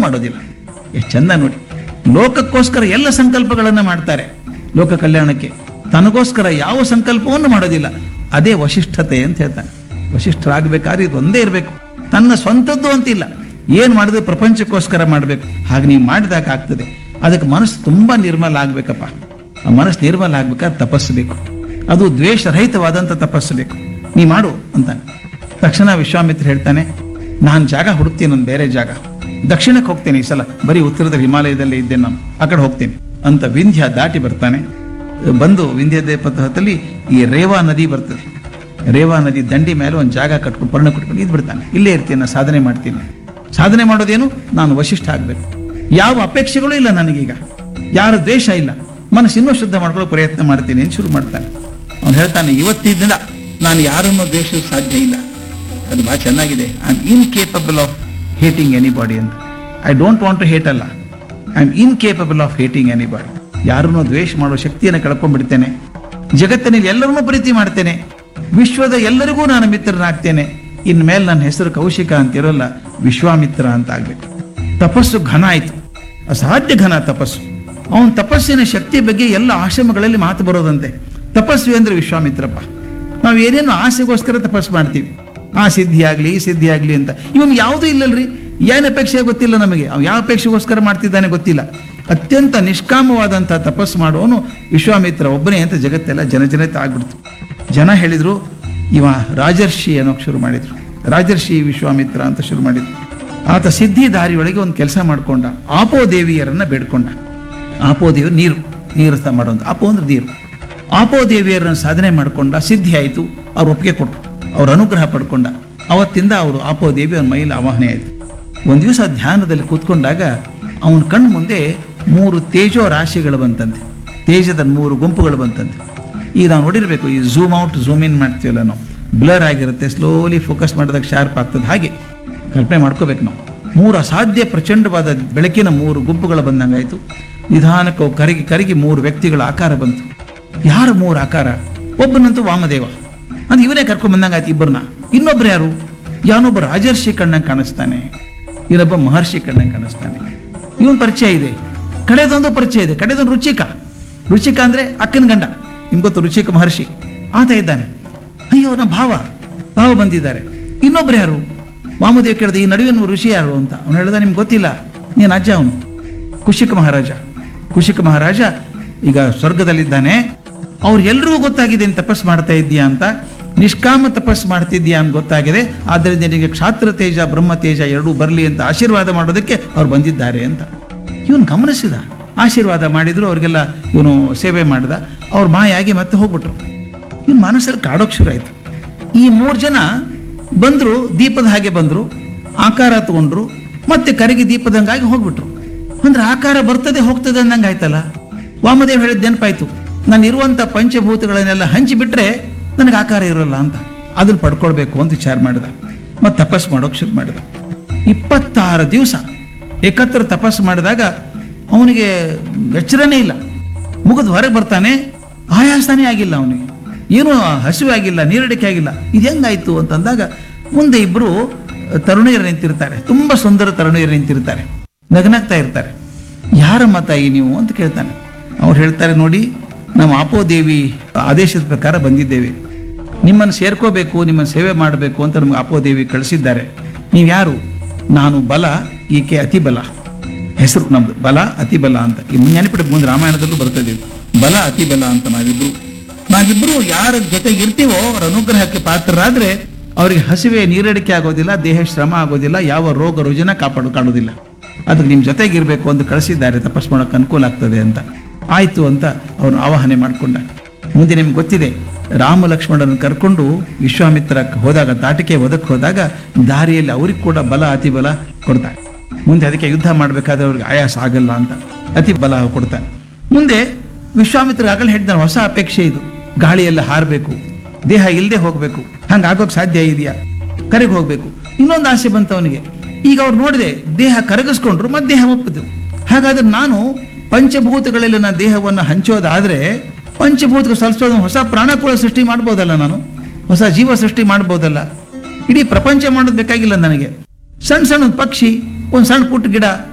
ಮಾಡೋದಿಲ್ಲ ಎಷ್ಟು ಚಂದ ನೋಡಿ ಲೋಕಕ್ಕೋಸ್ಕರ ಎಲ್ಲ ಸಂಕಲ್ಪಗಳನ್ನ ಮಾಡ್ತಾರೆ ಲೋಕ ಕಲ್ಯಾಣಕ್ಕೆ ತನಗೋಸ್ಕರ ಯಾವ ಸಂಕಲ್ಪವನ್ನು ಮಾಡೋದಿಲ್ಲ ಅದೇ ವಶಿಷ್ಠತೆ ಅಂತ ಹೇಳ್ತಾನೆ ವಶಿಷ್ಠರಾಗಬೇಕಾದ್ರೆ ಇದು ಒಂದೇ ಇರಬೇಕು ತನ್ನ ಸ್ವಂತದ್ದು ಅಂತಿಲ್ಲ ಏನ್ ಮಾಡಿದ್ರೆ ಪ್ರಪಂಚಕ್ಕೋಸ್ಕರ ಮಾಡಬೇಕು ಹಾಗೆ ನೀವು ಮಾಡಿದಾಗ ಆಗ್ತದೆ ಅದಕ್ಕೆ ಮನಸ್ಸು ತುಂಬಾ ನಿರ್ಮಲ ಆಗ್ಬೇಕಪ್ಪ ಆ ಮನಸ್ಸು ನಿರ್ಮಲ ಆಗ್ಬೇಕಾದ್ರೆ ತಪಸ್ಸಬೇಕು ಅದು ದ್ವೇಷರಹಿತವಾದಂಥ ತಪಸ್ಸಬೇಕು ನೀ ಮಾಡು ಅಂತಾನೆ ತಕ್ಷಣ ವಿಶ್ವಾಮಿತ್ರ ಹೇಳ್ತಾನೆ ನಾನು ಜಾಗ ಹುಡುಕ್ತೀನಿ ಒಂದು ಬೇರೆ ಜಾಗ ದಕ್ಷಿಣಕ್ಕೆ ಹೋಗ್ತೇನೆ ಈ ಸಲ ಬರೀ ಉತ್ತರದ ಹಿಮಾಲಯದಲ್ಲೇ ಇದ್ದೇನೆ ನಾನು ಆ ಕಡೆ ಹೋಗ್ತೀನಿ ಅಂತ ವಿಂಧ್ಯ ದಾಟಿ ಬರ್ತಾನೆ ಬಂದು ವಿಂಧ್ಯ ದೇಪಥದಲ್ಲಿ ಈ ರೇವಾ ನದಿ ಬರ್ತದೆ ರೇವಾ ನದಿ ದಂಡಿ ಮೇಲೆ ಒಂದು ಜಾಗ ಕಟ್ಕೊಂಡು ಪರ್ಣ ಕಟ್ಕೊಂಡು ಇದ್ ಬಿಡ್ತಾನೆ ಇಲ್ಲೇ ಇರ್ತೀನಿ ನಾನು ಸಾಧನೆ ಮಾಡ್ತೀನಿ ಸಾಧನೆ ಮಾಡೋದೇನು ನಾನು ವಶಿಷ್ಠ ಆಗ್ಬೇಕು ಯಾವ ಅಪೇಕ್ಷೆಗಳು ಇಲ್ಲ ನನಗೀಗ ಯಾರ ದ್ವೇಷ ಇಲ್ಲ ಮನಸ್ಸು ಇನ್ನೂ ಶುದ್ಧ ಮಾಡ್ಕೊಳ್ಳೋ ಪ್ರಯತ್ನ ಮಾಡ್ತೀನಿ ಅಂತ ಶುರು ಮಾಡ್ತಾನೆ ಅವನು ಹೇಳ್ತಾನೆ ಇವತ್ತಿನಿಂದ ನಾನು ಯಾರನ್ನೂ ದ್ವೇಷಿಸಲು ಸಾಧ್ಯ ಇಲ್ಲ ಅದು ಬಹಳ ಚೆನ್ನಾಗಿದೆ I am incapable of hating anybody ಅಂತ I don't want to hate ಅಲ್ಲ I am incapable of hating anybody ಯಾರನ್ನೂ ದ್ವೇಷ ಮಾಡೋ ಶಕ್ತಿಯನ್ನು ಕಳ್ಕೊಂಡ್ಬಿಡ್ತೇನೆ ಜಗತ್ತಿನಲ್ಲಿ ಎಲ್ಲರನ್ನೂ ಪ್ರೀತಿ ಮಾಡ್ತೇನೆ ವಿಶ್ವದ ಎಲ್ಲರಿಗೂ ನಾನು ಮಿತ್ರನಾಗ್ತೇನೆ ಇನ್ಮೇಲೆ ನನ್ನ ಹೆಸರು ಕೌಶಿಕ ಅಂತಿರಲ್ಲ ವಿಶ್ವಾಮಿತ್ರ ಅಂತ ಆಗ್ಬೇಕು ತಪಸ್ಸು ಘನ ಆಯ್ತು ಅಸಾಧ್ಯ ಘನ ತಪಸ್ಸು ಅವನ ತಪಸ್ಸಿನ ಶಕ್ತಿ ಬಗ್ಗೆ ಎಲ್ಲ ಆಶ್ರಮಗಳಲ್ಲಿ ಮಾತು ಬರೋದಂತೆ ತಪಸ್ವಿ ಅಂದ್ರೆ ವಿಶ್ವಾಮಿತ್ರಪ್ಪ ನಾವು ಏನೇನು ಆಸೆಗೋಸ್ಕರ ತಪಸ್ಸು ಮಾಡ್ತೀವಿ ಆ ಸಿದ್ಧಿ ಆಗ್ಲಿ ಈ ಸಿದ್ಧಿ ಆಗ್ಲಿ ಅಂತ ಇವನ್ ಯಾವುದೂ ಇಲ್ಲಲ್ರಿ ಏನ್ ಅಪೇಕ್ಷೆ ಗೊತ್ತಿಲ್ಲ ನಮಗೆ ಅವ್ ಯಾವ ಅಪೇಕ್ಷೆಗೋಸ್ಕರ ಮಾಡ್ತಿದ್ದಾನೆ ಗೊತ್ತಿಲ್ಲ ಅತ್ಯಂತ ನಿಷ್ಕಾಮವಾದಂಥ ತಪಸ್ಸು ಮಾಡುವವನು ವಿಶ್ವಾಮಿತ್ರ ಒಬ್ಬನೇ ಅಂತ ಜಗತ್ತೆಲ್ಲ ಜನಜನತೆ ಆಗ್ಬಿಡ್ತು ಜನ ಹೇಳಿದ್ರು ಇವ ರಾಜರ್ಷಿ ಅನ್ನೋಕೆ ಶುರು ಮಾಡಿದ್ರು ರಾಜರ್ಷಿ ವಿಶ್ವಾಮಿತ್ರ ಅಂತ ಶುರು ಮಾಡಿದ್ರು ಆತ ಸಿದ್ಧಿ ದಾರಿಯೊಳಗೆ ಒಂದು ಕೆಲಸ ಮಾಡ್ಕೊಂಡ ಆಪೋ ದೇವಿಯರನ್ನ ಬೇಡ್ಕೊಂಡ ಆಪೋ ದೇವಿ ನೀರು ನೀರು ಸ ಮಾಡೋದು ಆಪೋ ಅಂದ್ರೆ ನೀರು ಆಪೋ ದೇವಿಯರನ್ನ ಸಾಧನೆ ಮಾಡ್ಕೊಂಡ ಸಿದ್ಧಿ ಆಯಿತು ಅವ್ರು ಒಪ್ಪಿಗೆ ಕೊಟ್ಟರು ಅವ್ರ ಅನುಗ್ರಹ ಪಡ್ಕೊಂಡ ಅವತ್ತಿಂದ ಅವರು ಆಪೋ ದೇವಿ ಅವ್ರ ಮೈಲಿ ಆವಾಹನೆ ಆಯಿತು ಒಂದು ದಿವಸ ಧ್ಯಾನದಲ್ಲಿ ಕೂತ್ಕೊಂಡಾಗ ಅವನ ಕಣ್ಣು ಮುಂದೆ ಮೂರು ತೇಜೋ ರಾಶಿಗಳು ಬಂತಂತೆ ತೇಜದ ಮೂರು ಗುಂಪುಗಳು ಬಂತಂತೆ ಈಗ ನಾವು ನೋಡಿರ್ಬೇಕು ಈ ಝೂಮ್ ಔಟ್ ಝೂಮ್ ಇನ್ ಮಾಡ್ತೀವಲ್ಲ ನಾವು ಬ್ಲರ್ ಆಗಿರುತ್ತೆ ಸ್ಲೋಲಿ ಫೋಕಸ್ ಮಾಡಿದಾಗ ಶಾರ್ಪ್ ಆಗ್ತದೆ ಹಾಗೆ ಕಲ್ಪನೆ ಮಾಡ್ಕೋಬೇಕು ನಾವು ಮೂರು ಅಸಾಧ್ಯ ಪ್ರಚಂಡವಾದ ಬೆಳಕಿನ ಮೂರು ಗುಂಪುಗಳು ಬಂದಂಗಾಯ್ತು ನಿಧಾನಕ್ಕೆ ಅವು ಕರಗಿ ಕರಗಿ ಮೂರು ವ್ಯಕ್ತಿಗಳ ಆಕಾರ ಬಂತು ಯಾರು ಮೂರು ಆಕಾರ ಒಬ್ಬನಂತೂ ವಾಮದೇವ ಅಂದ್ರೆ ಇವನೇ ಕರ್ಕೊಂಡ್ ಬಂದಂಗಾಯ್ತು ಇಬ್ಬರನ್ನ ಇನ್ನೊಬ್ರು ಯಾರು ಯಾವನೊಬ್ಬ ರಾಜರ್ಷಿ ಕಣ್ಣಂಗೆ ಕಾಣಿಸ್ತಾನೆ ಇನ್ನೊಬ್ಬ ಮಹರ್ಷಿ ಕಣ್ಣಂಗೆ ಕಾಣಿಸ್ತಾನೆ ಇವನ್ ಪರಿಚಯ ಇದೆ ಕಡೆದೊಂದು ಪರಿಚಯ ಇದೆ ಕಡೆದೊಂದು ರುಚಿಕ ರುಚಿಕ ಅಂದ್ರೆ ಅಕ್ಕನ ಗಂಡ ನಿಮ್ಗೆ ಗೊತ್ತು ರುಚಿಕ ಮಹರ್ಷಿ ಆತ ಇದ್ದಾನೆ ಅಯ್ಯೋ ನಮ್ಮ ಭಾವ ಭಾವ ಬಂದಿದ್ದಾರೆ ಇನ್ನೊಬ್ರು ಯಾರು ವಾಮದೇವ್ ಕೇಳಿದ ಈ ನಡುವಿನ ಋಷಿ ಯಾರು ಅಂತ ಅವನು ಹೇಳ್ದ ನಿಮ್ಗೆ ಗೊತ್ತಿಲ್ಲ ನೀನು ಅಜ್ಜ ಅವನು ಕುಶಿಕ ಮಹಾರಾಜ ಕುಶಿಕ ಮಹಾರಾಜ ಈಗ ಸ್ವರ್ಗದಲ್ಲಿದ್ದಾನೆ ಅವ್ರು ಎಲ್ರಿಗೂ ಗೊತ್ತಾಗಿದೆ ನೀನು ತಪಸ್ ಮಾಡ್ತಾ ಇದ್ದೀಯಾ ಅಂತ ನಿಷ್ಕಾಮ ತಪಸ್ ಮಾಡ್ತಿದ್ದೀಯಾ ಅಂತ ಗೊತ್ತಾಗಿದೆ ಆದ್ದರಿಂದ ನಿನಗೆ ಕ್ಷಾತ್ರ ತೇಜ ಬ್ರಹ್ಮ ತೇಜ ಎರಡೂ ಬರಲಿ ಅಂತ ಆಶೀರ್ವಾದ ಮಾಡೋದಕ್ಕೆ ಅವ್ರು ಬಂದಿದ್ದಾರೆ ಅಂತ ಇವನು ಗಮನಿಸಿದ ಆಶೀರ್ವಾದ ಮಾಡಿದ್ರು ಅವ್ರಿಗೆಲ್ಲ ಇವನು ಸೇವೆ ಮಾಡಿದ ಅವ್ರು ಮಾಯಾಗಿ ಮತ್ತೆ ಹೋಗ್ಬಿಟ್ರು ಇವನ್ ಮನಸ್ಸಲ್ಲಿ ಕಾಡೋಕ್ ಶುರು ಆಯ್ತು ಈ ಮೂರು ಜನ ಬಂದ್ರು ದೀಪದ ಹಾಗೆ ಬಂದ್ರು ಆಕಾರ ತಗೊಂಡ್ರು ಮತ್ತೆ ಕರಗಿ ದೀಪದಂಗಾಗಿ ಹೋಗ್ಬಿಟ್ರು ಅಂದ್ರೆ ಆಕಾರ ಬರ್ತದೆ ಹೋಗ್ತದೆ ಅಂದಂಗೆ ಆಯ್ತಲ್ಲ ವಾಮದೇವ್ ಹೇಳಿದ ನೆನಪಾಯ್ತು ನಾನು ಇರುವಂತ ಪಂಚಭೂತಗಳನ್ನೆಲ್ಲ ಹಂಚಿಬಿಟ್ರೆ ನನಗೆ ಆಕಾರ ಇರೋಲ್ಲ ಅಂತ ಅದನ್ನ ಪಡ್ಕೊಳ್ಬೇಕು ಅಂತ ವಿಚಾರ ಮಾಡಿದ ಮತ್ತೆ ತಪಸ್ ಮಾಡೋಕ್ ಶುರು ಮಾಡಿದ ಇಪ್ಪತ್ತಾರು ದಿವಸ ಏಕತ್ರ ತಪಸ್ಸು ಮಾಡಿದಾಗ ಅವನಿಗೆ ಎಚ್ಚರನೇ ಇಲ್ಲ ಮುಗಿದು ಹೊರಗೆ ಬರ್ತಾನೆ ಆಯಾಸನೇ ಆಗಿಲ್ಲ ಅವನಿಗೆ ಏನೂ ಹಸಿವೆ ಆಗಿಲ್ಲ ನೀರಡಿಕೆ ಆಗಿಲ್ಲ ಇದು ಹೆಂಗಾಯ್ತು ಅಂತಂದಾಗ ಮುಂದೆ ಇಬ್ರು ತರುಣಿಯರು ನಿಂತಿರ್ತಾರೆ ತುಂಬಾ ಸುಂದರ ತರುಣಿಯರು ನಿಂತಿರ್ತಾರೆ ನಗನಾಗ್ತಾ ಇರ್ತಾರೆ ಯಾರ ಮತ ಈ ನೀವು ಅಂತ ಕೇಳ್ತಾನೆ ಅವ್ರು ಹೇಳ್ತಾರೆ ನೋಡಿ ನಾವು ಆಪೋದೇವಿ ಆದೇಶದ ಪ್ರಕಾರ ಬಂದಿದ್ದೇವೆ ನಿಮ್ಮನ್ನು ಸೇರ್ಕೋಬೇಕು ನಿಮ್ಮನ್ನು ಸೇವೆ ಮಾಡಬೇಕು ಅಂತ ನಮ್ಗೆ ಆಪೋದೇವಿ ಕಳಿಸಿದ್ದಾರೆ ನೀವು ಯಾರು ನಾನು ಬಲ ಈಕೆ ಅತಿ ಬಲ ಹೆಸರು ನಮ್ದು ಬಲ ಅತಿ ಬಲ ಅಂತ ಈ ನೆನಪಿಟ್ಟು ಮುಂದೆ ರಾಮಾಯಣದಲ್ಲೂ ಬರ್ತದೆ ಇದು. ಬಲ ಅತಿ ಬಲ ಅಂತ ನಾವಿಬ್ರು ನಾವಿಬ್ರು ಯಾರ ಜೊತೆಗೆ ಇರ್ತೀವೋ ಅವರ ಅನುಗ್ರಹಕ್ಕೆ ಪಾತ್ರರಾದ್ರೆ ಅವರಿಗೆ ಹಸಿವೆ ನೀರಡಿಕೆ ಆಗೋದಿಲ್ಲ ದೇಹ ಶ್ರಮ ಆಗೋದಿಲ್ಲ ಯಾವ ರೋಗ ರುಜಿನ ಕಾಪಾಡು ಕಾಣೋದಿಲ್ಲ ಅದಕ್ಕೆ ನಿಮ್ಮ ಜೊತೆಗೆ ಇರಬೇಕು ಅಂತ ಕಳಿಸಿದ್ದಾರೆ ತಪಸ್ ಮಾಡೋಕೆ ಅನುಕೂಲ ಆಗ್ತದೆ ಅಂತ ಆಯ್ತು ಅಂತ ಅವನು ಆವಾಹನೆ ಮಾಡಿಕೊಂಡ ಮುಂದೆ ನಿಮ್ಗೆ ಗೊತ್ತಿದೆ ರಾಮ ಲಕ್ಷ್ಮಣರನ್ನು ಕರ್ಕೊಂಡು ವಿಶ್ವಾಮಿತ್ರಕ್ಕೆ ಹೋದಾಗ ತಾಟಿಕೆ ಒದಕ್ಕೆ ಹೋದಾಗ ದಾರಿಯಲ್ಲಿ ಅವ್ರಿಗೆ ಕೂಡ ಬಲ ಅತಿ ಬಲ ಕೊಡ್ತಾರೆ ಮುಂದೆ ಅದಕ್ಕೆ ಯುದ್ಧ ಮಾಡಬೇಕಾದ್ರೆ ಅವ್ರಿಗೆ ಆಯಾಸ ಆಗಲ್ಲ ಅಂತ ಅತಿ ಬಲ ಕೊಡ್ತಾನೆ ಮುಂದೆ ವಿಶ್ವಾಮಿತ್ರ ಆಗಲೇ ಹೇಳಿದ ಹೊಸ ಅಪೇಕ್ಷೆ ಇದು ಗಾಳಿಯಲ್ಲಿ ಹಾರಬೇಕು ದೇಹ ಇಲ್ಲದೆ ಹೋಗಬೇಕು ಹಂಗೆ ಆಗೋಕೆ ಸಾಧ್ಯ ಇದೆಯಾ ಕರೆಗೆ ಹೋಗಬೇಕು ಇನ್ನೊಂದು ಆಸೆ ಬಂತು ಅವನಿಗೆ ಈಗ ಅವ್ರು ನೋಡಿದೆ ದೇಹ ಕರಗಿಸ್ಕೊಂಡ್ರು ಮತ್ತೆ ದೇಹ ಒಪ್ಪಿದ್ರು ಹಾಗಾದ್ರೆ ನಾನು ಪಂಚಭೂತಗಳಲ್ಲಿ ನನ್ನ ದೇಹವನ್ನು ಹಂಚೋದಾದ್ರೆ ಪಂಚಭೂತಕ್ಕೆ ಸಲ್ಲಿಸೋದು ಹೊಸ ಪ್ರಾಣ ಕೂಡ ಸೃಷ್ಟಿ ಮಾಡ್ಬೋದಲ್ಲ ನಾನು ಹೊಸ ಜೀವ ಸೃಷ್ಟಿ ಮಾಡ್ಬೋದಲ್ಲ ಇಡೀ ಪ್ರಪಂಚ ಮಾಡೋದು ಬೇಕಾಗಿಲ್ಲ ನನಗೆ ಸಣ್ಣ ಸಣ್ಣ ಒಂದ್ ಪಕ್ಷಿ ಒಂದು ಸಣ್ಣ ಪುಟ್ಟ ಗಿಡ